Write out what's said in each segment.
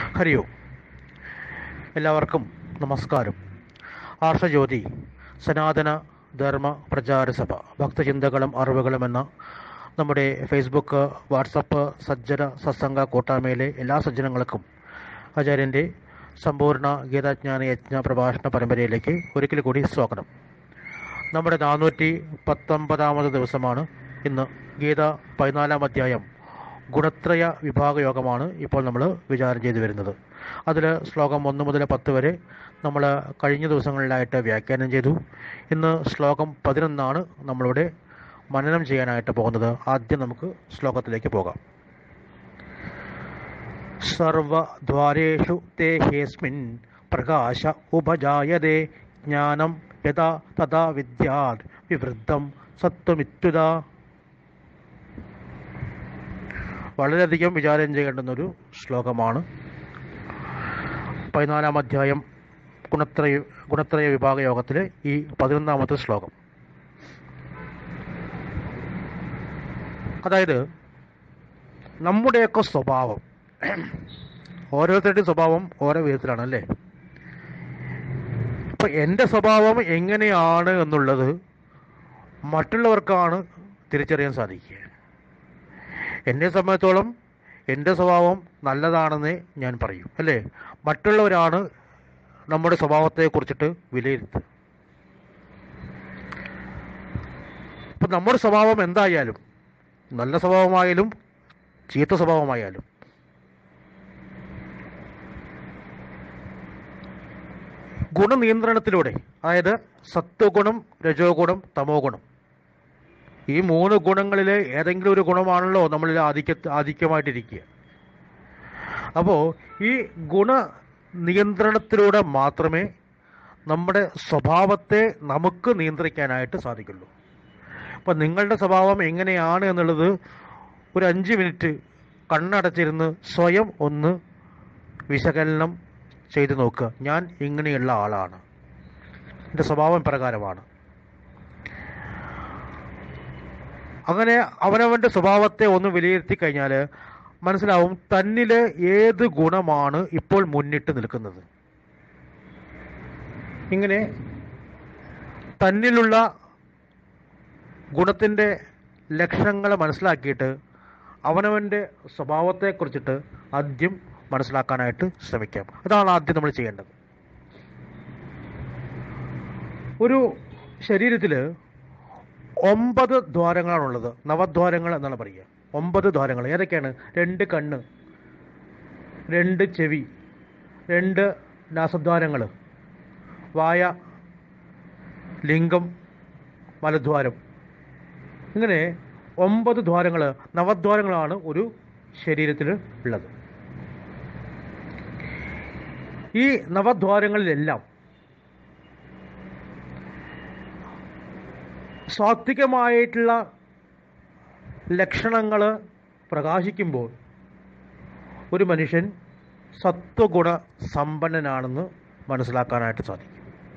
ഹരി ഓം എല്ലാവർക്കും നമസ്കാരം ആർഷജ്യോതി സനാതന ധർമ്മ പ്രചാര സഭ ഭക്തചിന്തകളും അറിവുകളും എന്ന നമ്മുടെ ഫേസ്ബുക്ക് വാട്സപ്പ് സജ്ജന സത്സംഗ കൂട്ടായ്മയിലെ എല്ലാ സജ്ജനങ്ങൾക്കും ആചാര്യൻ്റെ സമ്പൂർണ്ണ ഗീതാജ്ഞാന യജ്ഞ പ്രഭാഷണ പരമ്പരയിലേക്ക് ഒരിക്കൽ കൂടി സ്വാഗതം നമ്മുടെ നാനൂറ്റി പത്തൊമ്പതാമത് ദിവസമാണ് ഇന്ന് ഗീത പതിനാലാം അധ്യായം ഗുണത്രയ വിഭാഗ യോഗമാണ് ഇപ്പോൾ നമ്മൾ വിചാരം ചെയ്തു വരുന്നത് അതിൽ ശ്ലോകം ഒന്ന് മുതൽ പത്ത് വരെ നമ്മൾ കഴിഞ്ഞ ദിവസങ്ങളിലായിട്ട് വ്യാഖ്യാനം ചെയ്തു ഇന്ന് ശ്ലോകം പതിനൊന്നാണ് നമ്മളിവിടെ മനനം ചെയ്യാനായിട്ട് പോകുന്നത് ആദ്യം നമുക്ക് ശ്ലോകത്തിലേക്ക് പോകാം സർവദ്വാരേഷു തേ ഹേസ്മിൻ പ്രകാശ ഉപജായതേ ജ്ഞാനം യഥാ തഥാ വിദ്യാത് വിവൃദ്ധം സത്വമിത്യുത വളരെയധികം വിചാരം ചെയ്യേണ്ടുന്നൊരു ശ്ലോകമാണ് പതിനാലാം അധ്യായം ഗുണത്രയ ഗുണത്രയ വിഭാഗ യോഗത്തിലെ ഈ പതിനൊന്നാമത്തെ ശ്ലോകം അതായത് നമ്മുടെയൊക്കെ സ്വഭാവം ഓരോരുത്തരുടെയും സ്വഭാവം ഓരോ വിധത്തിലാണ് അല്ലേ ഇപ്പൊ എൻ്റെ സ്വഭാവം എങ്ങനെയാണ് എന്നുള്ളത് മറ്റുള്ളവർക്കാണ് തിരിച്ചറിയാൻ സാധിക്കുക എന്നെ സംബന്ധിച്ചോളം എൻ്റെ സ്വഭാവം നല്ലതാണെന്ന് ഞാൻ പറയും അല്ലേ മറ്റുള്ളവരാണ് നമ്മുടെ സ്വഭാവത്തെ കുറിച്ചിട്ട് വിലയിരുത്തുക ഇപ്പം നമ്മുടെ സ്വഭാവം എന്തായാലും നല്ല സ്വഭാവമായാലും ചീത്ത സ്വഭാവമായാലും ഗുണനിയന്ത്രണത്തിലൂടെ അതായത് സത്വഗുണം രജോ ഗുണം തമോ ഗുണം ഈ മൂന്ന് ഗുണങ്ങളിൽ ഏതെങ്കിലും ഒരു ഗുണമാണല്ലോ നമ്മളിൽ ആധിക്യ ആധിക്യമായിട്ടിരിക്കുക അപ്പോൾ ഈ ഗുണ നിയന്ത്രണത്തിലൂടെ മാത്രമേ നമ്മുടെ സ്വഭാവത്തെ നമുക്ക് നിയന്ത്രിക്കാനായിട്ട് സാധിക്കുള്ളൂ അപ്പം നിങ്ങളുടെ സ്വഭാവം എങ്ങനെയാണ് എന്നുള്ളത് ഒരു അഞ്ച് മിനിറ്റ് കണ്ണടച്ചിരുന്ന് സ്വയം ഒന്ന് വിശകലനം ചെയ്തു നോക്കുക ഞാൻ ഇങ്ങനെയുള്ള ആളാണ് എൻ്റെ സ്വഭാവം പ്രകാരമാണ് അങ്ങനെ അവനവൻ്റെ സ്വഭാവത്തെ ഒന്ന് വിലയിരുത്തി കഴിഞ്ഞാൽ മനസ്സിലാവും തന്നിൽ ഏത് ഗുണമാണ് ഇപ്പോൾ മുന്നിട്ട് നിൽക്കുന്നത് ഇങ്ങനെ തന്നിലുള്ള ഗുണത്തിൻ്റെ ലക്ഷണങ്ങൾ മനസ്സിലാക്കിയിട്ട് അവനവൻ്റെ സ്വഭാവത്തെക്കുറിച്ചിട്ട് ആദ്യം മനസ്സിലാക്കാനായിട്ട് ശ്രമിക്കാം അതാണ് ആദ്യം നമ്മൾ ചെയ്യേണ്ടത് ഒരു ശരീരത്തിൽ ഒമ്പത് ദ്വാരങ്ങളാണുള്ളത് നവദ്വാരങ്ങൾ എന്നാണ് പറയുക ഒമ്പത് ദ്വാരങ്ങൾ ഏതൊക്കെയാണ് രണ്ട് കണ്ണ് രണ്ട് ചെവി രണ്ട് നാസദ്വാരങ്ങൾ വായ ലിംഗം മലദ്വാരം ഇങ്ങനെ ഒമ്പത് ദ്വാരങ്ങൾ നവദ്വാരങ്ങളാണ് ഒരു ശരീരത്തിൽ ഉള്ളത് ഈ നവദ്വാരങ്ങളിലെല്ലാം സാത്വികമായിട്ടുള്ള ലക്ഷണങ്ങൾ പ്രകാശിക്കുമ്പോൾ ഒരു മനുഷ്യൻ സത്വഗുണ സമ്പന്നനാണെന്ന് മനസ്സിലാക്കാനായിട്ട് സാധിക്കും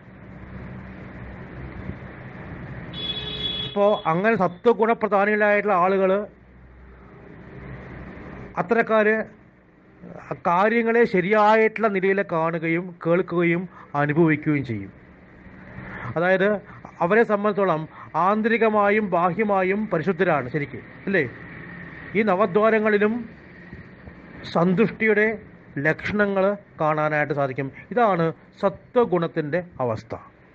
ഇപ്പോൾ അങ്ങനെ സത്വഗുണപ്രധാനികളായിട്ടുള്ള ആളുകൾ അത്തരക്കാർ കാര്യങ്ങളെ ശരിയായിട്ടുള്ള നിലയിൽ കാണുകയും കേൾക്കുകയും അനുഭവിക്കുകയും ചെയ്യും അതായത് അവരെ സംബന്ധിച്ചോളം ആന്തരികമായും ബാഹ്യമായും പരിശുദ്ധരാണ് ശരിക്കും അല്ലേ ഈ നവദ്വാരങ്ങളിലും സന്തുഷ്ടിയുടെ ലക്ഷണങ്ങൾ കാണാനായിട്ട് സാധിക്കും ഇതാണ് സത്വഗുണത്തിൻ്റെ അവസ്ഥ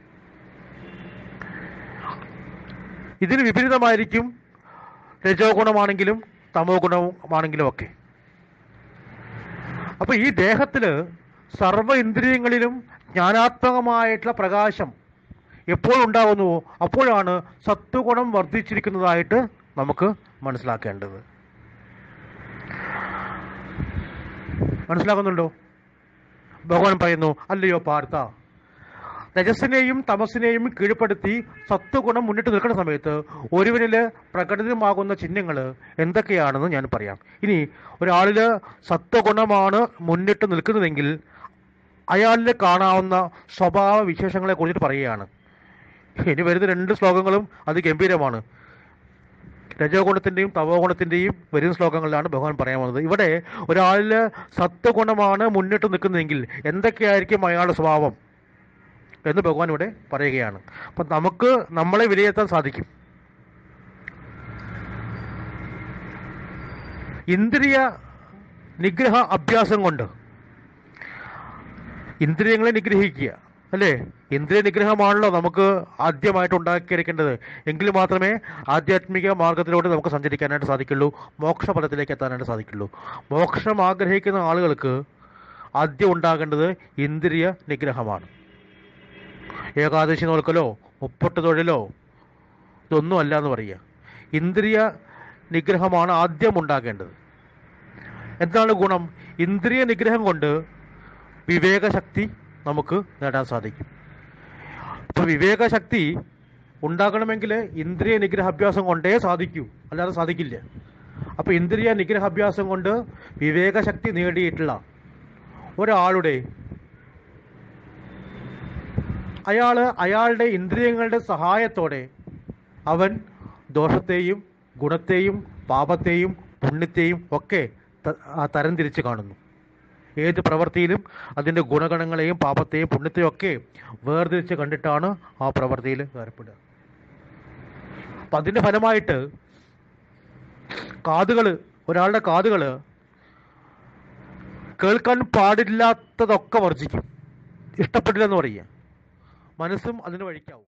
ഇതിന് വിപരീതമായിരിക്കും രജോ ഗുണമാണെങ്കിലും തമോ ഗുണമാണെങ്കിലും ഒക്കെ അപ്പോൾ ഈ ദേഹത്തിൽ സർവ ഇന്ദ്രിയങ്ങളിലും ജ്ഞാനാത്മകമായിട്ടുള്ള പ്രകാശം എപ്പോൾ ഉണ്ടാകുന്നുവോ അപ്പോഴാണ് സത്വഗുണം വർദ്ധിച്ചിരിക്കുന്നതായിട്ട് നമുക്ക് മനസ്സിലാക്കേണ്ടത് മനസ്സിലാക്കുന്നുണ്ടോ ഭഗവാൻ പറയുന്നു അല്ലയോ പാർത്ത രജസിനെയും തമസിനെയും കീഴ്പ്പെടുത്തി സത്വഗുണം മുന്നിട്ട് നിൽക്കുന്ന സമയത്ത് ഒരുവനിൽ പ്രകടിതമാകുന്ന ചിഹ്നങ്ങൾ എന്തൊക്കെയാണെന്ന് ഞാൻ പറയാം ഇനി ഒരാളിൽ സത്വഗുണമാണ് മുന്നിട്ട് നിൽക്കുന്നതെങ്കിൽ അയാളിൽ കാണാവുന്ന സ്വഭാവ വിശേഷങ്ങളെ കുറിച്ചിട്ട് പറയുകയാണ് ഇനി വരുന്ന രണ്ട് ശ്ലോകങ്ങളും അത് ഗംഭീരമാണ് രജോ ഗുണത്തിൻ്റെയും തവോ ഗുണത്തിൻ്റെയും വരുന്ന ശ്ലോകങ്ങളിലാണ് ഭഗവാൻ പറയാൻ വന്നത് ഇവിടെ ഒരാളിൽ സത്വഗുണമാണ് മുന്നിട്ട് നിൽക്കുന്നതെങ്കിൽ എന്തൊക്കെയായിരിക്കും അയാളുടെ സ്വഭാവം എന്ന് ഭഗവാൻ ഇവിടെ പറയുകയാണ് അപ്പം നമുക്ക് നമ്മളെ വിലയിരുത്താൻ സാധിക്കും ഇന്ദ്രിയ നിഗ്രഹ അഭ്യാസം കൊണ്ട് ഇന്ദ്രിയങ്ങളെ നിഗ്രഹിക്കുക അല്ലേ ഇന്ദ്രിയ നിഗ്രഹമാണല്ലോ നമുക്ക് ആദ്യമായിട്ട് ഉണ്ടാക്കിയെടുക്കേണ്ടത് എങ്കിൽ മാത്രമേ ആധ്യാത്മിക മാർഗത്തിലൂടെ നമുക്ക് സഞ്ചരിക്കാനായിട്ട് സാധിക്കുള്ളൂ മോക്ഷഫലത്തിലേക്ക് എത്താനായിട്ട് സാധിക്കുള്ളൂ മോക്ഷം ആഗ്രഹിക്കുന്ന ആളുകൾക്ക് ആദ്യം ഉണ്ടാകേണ്ടത് ഇന്ദ്രിയ നിഗ്രഹമാണ് ഏകാദശി നോൽക്കലോ മുപ്പട്ട് തൊഴിലോ ഇതൊന്നും അല്ല എന്ന് പറയുക ഇന്ദ്രിയ നിഗ്രഹമാണ് ആദ്യം ഉണ്ടാകേണ്ടത് എന്താണ് ഗുണം ഇന്ദ്രിയ നിഗ്രഹം കൊണ്ട് വിവേകശക്തി നമുക്ക് നേടാൻ സാധിക്കും അപ്പോൾ വിവേകശക്തി ഉണ്ടാകണമെങ്കിൽ ഇന്ദ്രിയ നിഗ്രഹാഭ്യാസം കൊണ്ടേ സാധിക്കൂ അല്ലാതെ സാധിക്കില്ല അപ്പോൾ ഇന്ദ്രിയ നിഗ്രഹാഭ്യാസം കൊണ്ട് വിവേകശക്തി നേടിയിട്ടുള്ള ഒരാളുടെ അയാൾ അയാളുടെ ഇന്ദ്രിയങ്ങളുടെ സഹായത്തോടെ അവൻ ദോഷത്തെയും ഗുണത്തെയും പാപത്തെയും പുണ്യത്തെയും ഒക്കെ ത- ആ തരംതിരിച്ച് കാണുന്നു ഏത് പ്രവൃത്തിയിലും അതിൻ്റെ ഗുണഗണങ്ങളെയും പാപത്തെയും പുണ്യത്തെയും ഒക്കെ വേർതിരിച്ച് കണ്ടിട്ടാണ് ആ പ്രവൃത്തിയിൽ ഏർപ്പെടുക അപ്പം അതിൻ്റെ ഫലമായിട്ട് കാതുകൾ ഒരാളുടെ കാതുകൾ കേൾക്കാൻ പാടില്ലാത്തതൊക്കെ വർജിക്കും ഇഷ്ടപ്പെട്ടില്ലെന്ന് പറയുക മനസ്സും അതിന് വഴിക്കാവും